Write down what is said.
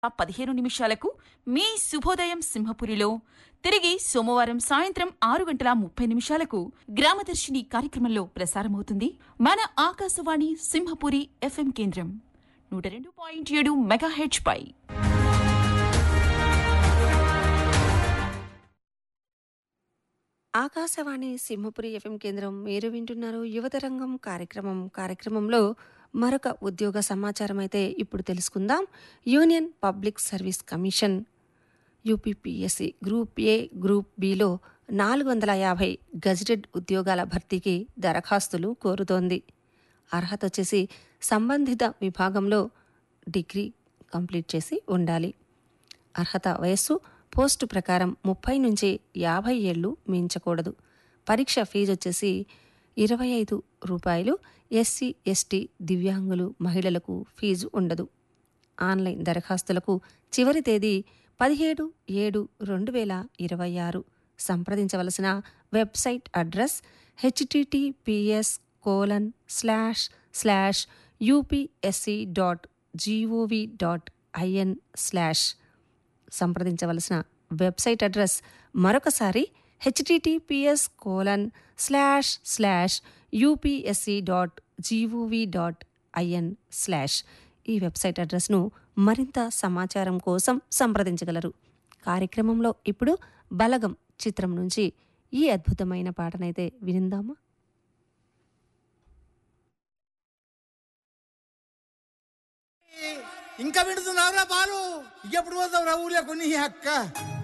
పదిహేను నిమిషాలకు మీ శుభోదయం సింహపురిలో తిరిగి సోమవారం సాయంత్రం ఆరు గంటల ముప్పై నిమిషాలకు గ్రామదర్శిని కార్యక్రమంలో ప్రసారమవుతుంది మన ఆకాశవాణి సింహపురి ఎఫ్ఎం కేంద్రం నూట రెండు పాయింట్ ఏడు మెగాహెచ్ పై ఆకాశవాణి సింహపురి ఎఫ్ఎం కేంద్రం మీరు వింటున్నారు యువతరంగం కార్యక్రమం కార్యక్రమంలో మరొక ఉద్యోగ సమాచారం అయితే ఇప్పుడు తెలుసుకుందాం Union Public Service Commission UPPSC group A group బిలో నాలుగు వందల యాభై గజిటెడ్ ఉద్యోగాల భర్తీకి దరఖాస్తులు కోరుతోంది అర్హత వచ్చేసి సంబంధిత విభాగంలో డిగ్రీ కంప్లీట్ చేసి ఉండాలి అర్హత వయస్సు పోస్టు ప్రకారం ముప్పై నుంచి యాభై ఏళ్ళు మించకూడదు పరీక్ష ఫీజు వచ్చేసి ఇరవై ఐదు రూపాయలు ఎస్సీ ఎస్టీ దివ్యాంగులు మహిళలకు ఫీజు ఉండదు ఆన్లైన్ దరఖాస్తులకు చివరి తేదీ పదిహేడు ఏడు రెండు వేల ఇరవై ఆరు సంప్రదించవలసిన website address HTTPS colon slash slash UPSC dot GOV dot IN slash సంప్రదించవలసిన వెబ్సైట్ అడ్రస్ మరొకసారి HTTPS colon slash slash UPSC dot GOV dot IN slash ఈ వెబ్సైట్ అడ్రస్ను మరింత సమాచారం కోసం సంప్రదించగలరు కార్యక్రమంలో ఇప్పుడు బలగం చిత్రం నుంచి ఈ అద్భుతమైన పాటనైతే వినిందామా ఇంకా వింటున్నావురా బాలు ఎప్పుడు పోతావురా ఊర్లో కొన్ని అక్క